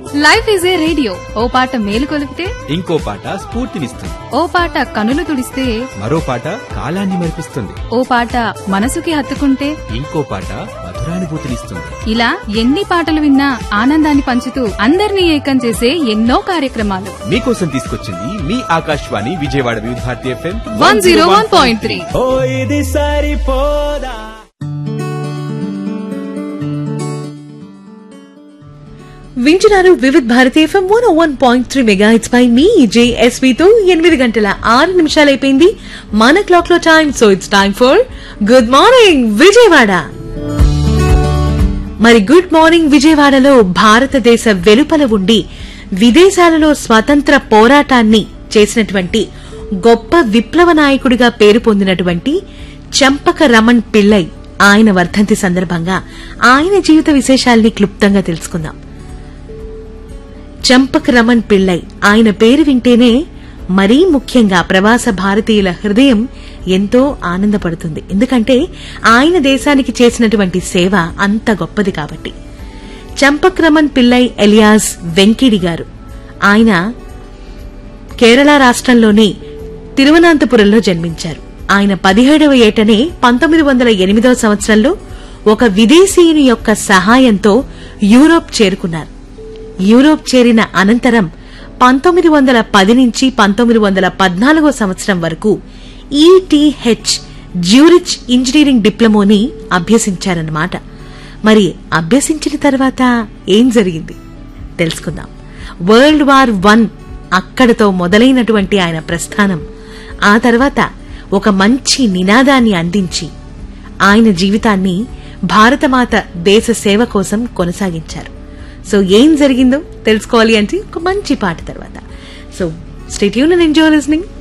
life is a radio ఓ పాట మేలు కొలిపితే ఇంకో పాట స్ఫూర్తినిస్తుంది ఓ పాట కనులు తుడిస్తే మరో పాట కాలాన్ని మరిపిస్తుంది ఓ పాట మనసుకి హత్తుకుంటే ఇంకో పాట మధురానుభూతినిస్తుంది ఇలా ఎన్ని పాటలు విన్నా ఆనందాన్ని పంచుతూ అందరినీ ఏకం చేసే ఎన్నో కార్యక్రమాలు మీకోసం తీసుకొచ్చింది మీ Akashvani Vijayawada Vividh Bharati FM one zero one point three ఓ ఇది సరిపోదా వింటున్నారు Vividh Bharati FM one one point three megahertz by me జేఎస్వితో ఎనిమిది గంటల ఆరు నిమిషాలు అయిపోయింది మన క్లాక్ లో time so it's time for good morning Vijayawada మరి గుడ్ మార్నింగ్ విజయవాడలో భారతదేశ వెలుపల ఉండి విదేశాలలో స్వతంత్ర పోరాటాన్ని చేసినటువంటి గొప్ప విప్లవ నాయకుడిగా పేరు పొందినటువంటి చంపక రమణ్ పిల్లై ఆయన వర్ధంతి సందర్భంగా ఆయన జీవిత విశేషాల్ని క్లుప్తంగా తెలుసుకుందాం చంపక్ రమణ్ పిళ్ళై ఆయన పేరు వింటేనే మరీ ముఖ్యంగా ప్రవాస భారతీయుల హృదయం ఎంతో ఆనందపడుతుంది ఎందుకంటే ఆయన దేశానికి చేసినటువంటి సేవ అంత గొప్పది కాబట్టి చంపక్ రమణ్ పిల్లై ఎలియాస్ వెంకిడి గారు ఆయన కేరళ రాష్ట్రంలోని తిరువనంతపురంలో జన్మించారు ఆయన పదిహేడవ ఏటనే పంతొమ్మిది వందల ఎనిమిదవ సంవత్సరంలో ఒక విదేశీయుని యొక్క సహాయంతో యూరోప్ చేరుకున్నారు యూరోప్ చేరిన అనంతరం పంతొమ్మిది వందల పది నుంచి పంతొమ్మిది వందల పద్నాలుగో సంవత్సరం వరకు ఈటీహెచ్ జ్యూరిచ్ ఇంజనీరింగ్ డిప్లొమోని అభ్యసించారన్నమాట మరి అభ్యసించిన తర్వాత ఏం జరిగింది తెలుసుకుందాం వరల్డ్ వార్ వన్ అక్కడతో మొదలైనటువంటి ఆయన ప్రస్థానం ఆ తర్వాత ఒక మంచి నినాదాన్ని అందించి ఆయన జీవితాన్ని భారతమాత దేశ సేవ కోసం కొనసాగించారు సో ఏం జరిగిందో తెలుసుకోవాలి అంటే ఒక మంచి పాట తర్వాత so stay tuned and enjoy listening